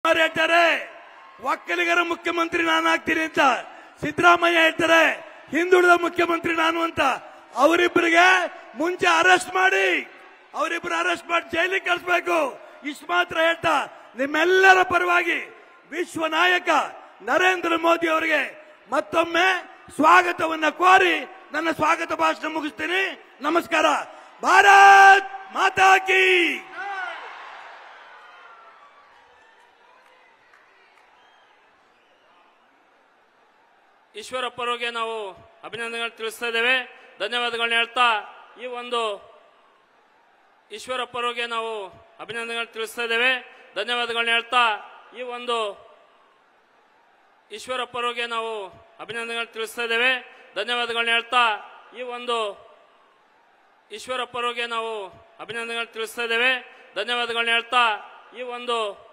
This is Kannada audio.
ಅವ್ರು ಹೇಳ್ತಾರೆ ಒಕ್ಕಲಿಗರ ಮುಖ್ಯಮಂತ್ರಿ ನಾನು ಆಗ್ತೀನಿ ಅಂತ ಸಿದ್ದರಾಮಯ್ಯ ಹೇಳ್ತಾರೆ ಹಿಂದುಳಿದ ಮುಖ್ಯಮಂತ್ರಿ ನಾನು ಅಂತ ಅವರಿಬ್ಬರಿಗೆ ಮುಂಚೆ ಅರೆಸ್ಟ್ ಮಾಡಿ ಅವರಿಬ್ಬರು ಅರೆಸ್ಟ್ ಮಾಡಿ ಜೈಲಿಗೆ ಕಳಿಸ್ಬೇಕು ಇಷ್ಟು ಮಾತ್ರ ಹೇಳ್ತಾ ನಿಮ್ಮೆಲ್ಲರ ಪರವಾಗಿ ವಿಶ್ವ ನಾಯಕ ನರೇಂದ್ರ ಮೋದಿ ಅವರಿಗೆ ಮತ್ತೊಮ್ಮೆ ಸ್ವಾಗತವನ್ನ ಕೋರಿ ನನ್ನ ಸ್ವಾಗತ ಭಾಷಣ ಮುಗಿಸ್ತೀನಿ ನಮಸ್ಕಾರ ಭಾರತ್ ಮಾತಾ ಕಿ ಈಶ್ವರಪ್ಪರಿಗೆ ನಾವು ಅಭಿನಂದನೆಗಳು ತಿಳಿಸ್ತಾ ಇದ್ದೇವೆ ಧನ್ಯವಾದಗಳನ್ನ ಹೇಳ್ತಾ ಈ ಒಂದು ಈಶ್ವರಪ್ಪರಿಗೆ ನಾವು ಅಭಿನಂದನೆಗಳು ತಿಳಿಸ್ತಾ ಇದ್ದೇವೆ ಧನ್ಯವಾದಗಳನ್ನ ಹೇಳ್ತಾ ಈ ಒಂದು ಈಶ್ವರಪ್ಪರಿಗೆ ನಾವು ಅಭಿನಂದನೆಗಳು ತಿಳಿಸ್ತಾ ಇದ್ದೇವೆ ಧನ್ಯವಾದಗಳನ್ನ ಹೇಳ್ತಾ ಈ ಒಂದು ಈಶ್ವರಪ್ಪರಿಗೆ ನಾವು ಅಭಿನಂದನೆಗಳು ತಿಳಿಸ್ತಾ ಇದ್ದೇವೆ ಧನ್ಯವಾದಗಳನ್ನ ಹೇಳ್ತಾ ಈ ಒಂದು